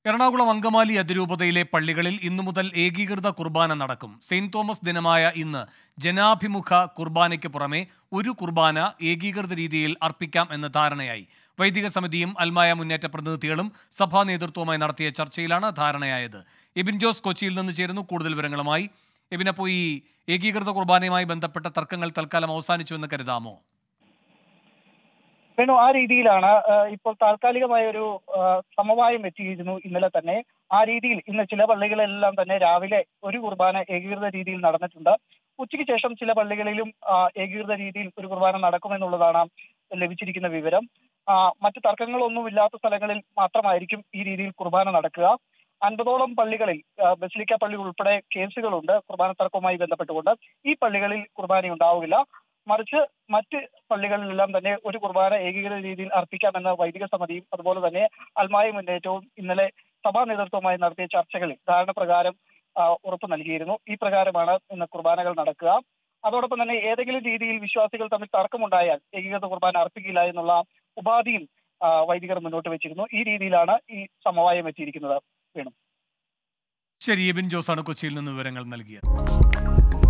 എറണാകുളം അങ്കമാലി അതിരൂപതയിലെ പള്ളികളിൽ ഇന്നു മുതൽ ഏകീകൃത കുർബാന നടക്കും സെയിന്റ് തോമസ് ദിനമായ ഇന്ന് ജനാഭിമുഖ കുർബാനയ്ക്ക് പുറമെ ഒരു കുർബാന ഏകീകൃത രീതിയിൽ അർപ്പിക്കാം എന്ന ധാരണയായി വൈദിക സമിതിയും അൽമായ മുന്നേറ്റ പ്രതിനിധികളും സഭാ നേതൃത്വവുമായി നടത്തിയ ചർച്ചയിലാണ് ധാരണയായത് എബിൻ ജോസ് കൊച്ചിയിൽ നിന്ന് ചേരുന്നു കൂടുതൽ വിവരങ്ങളുമായി എബിൻ അപ്പോൾ ഈ ഏകീകൃത കുർബാനയുമായി ബന്ധപ്പെട്ട തർക്കങ്ങൾ തൽക്കാലം അവസാനിച്ചു എന്ന് കരുതാമോ വേണു ആ രീതിയിലാണ് ആ, ഇപ്പോൾ താൽക്കാലികമായ ഒരു ആ, സമവായം എത്തിയിരുന്നു ഇന്നലെ തന്നെ ആ രീതിയിൽ ഇന്ന് ചില പള്ളികളിലെല്ലാം തന്നെ രാവിലെ ഒരു കുർബാന ഏകീകൃത രീതിയിൽ നടന്നിട്ടുണ്ട് ഉച്ചയ്ക്ക് ശേഷം ചില പള്ളികളിലും ആ, ഏകീകൃത രീതിയിൽ ഒരു കുർബാന നടക്കുമെന്നുള്ളതാണ് ലഭിച്ചിരിക്കുന്ന വിവരം ആ, മറ്റ് തർക്കങ്ങളൊന്നും ഇല്ലാത്ത സ്ഥലങ്ങളിൽ മാത്രമായിരിക്കും ഈ രീതിയിൽ കുർബാന നടക്കുക അൻപതോളം പള്ളികളിൽ ആ, ബസിലിക്ക പള്ളി ഉൾപ്പെടെ കേസുകളുണ്ട് കുർബാന തർക്കവുമായി ബന്ധപ്പെട്ടുകൊണ്ട് ഈ പള്ളികളിൽ കുർബാന ഉണ്ടാവുകയില്ല മറിച്ച് മറ്റ് പള്ളികളിലെല്ലാം തന്നെ ഒരു കുർബാന ഏകീകൃത രീതിയിൽ അർപ്പിക്കാമെന്ന വൈദിക സമിതിയും അതുപോലെ തന്നെ അൽമായ മുന്നേറ്റവും ഇന്നലെ സഭാ നേതൃത്വവുമായി നടത്തിയ ചർച്ചകളിൽ ധാരണ പ്രകാരം ആ, ഉറപ്പ് നൽകിയിരുന്നു ഈ പ്രകാരമാണ് ഇന്ന് കുർബാനകൾ നടക്കുക അതോടൊപ്പം തന്നെ ഏതെങ്കിലും രീതിയിൽ വിശ്വാസികൾ തമ്മിൽ തർക്കമുണ്ടായാൽ ഏകീകൃത കുർബാന അർപ്പിക്കില്ല എന്നുള്ള ഉപാധിയും ആ, വൈദികർ മുന്നോട്ട് വെച്ചിരുന്നു ഈ രീതിയിലാണ് ഈ സമവായം എത്തിയിരിക്കുന്നത് വേണം ശരി എബിൻ ജോസാണ് കൊച്ചിയിൽ നിന്ന് വിവരങ്ങൾ നൽകിയത്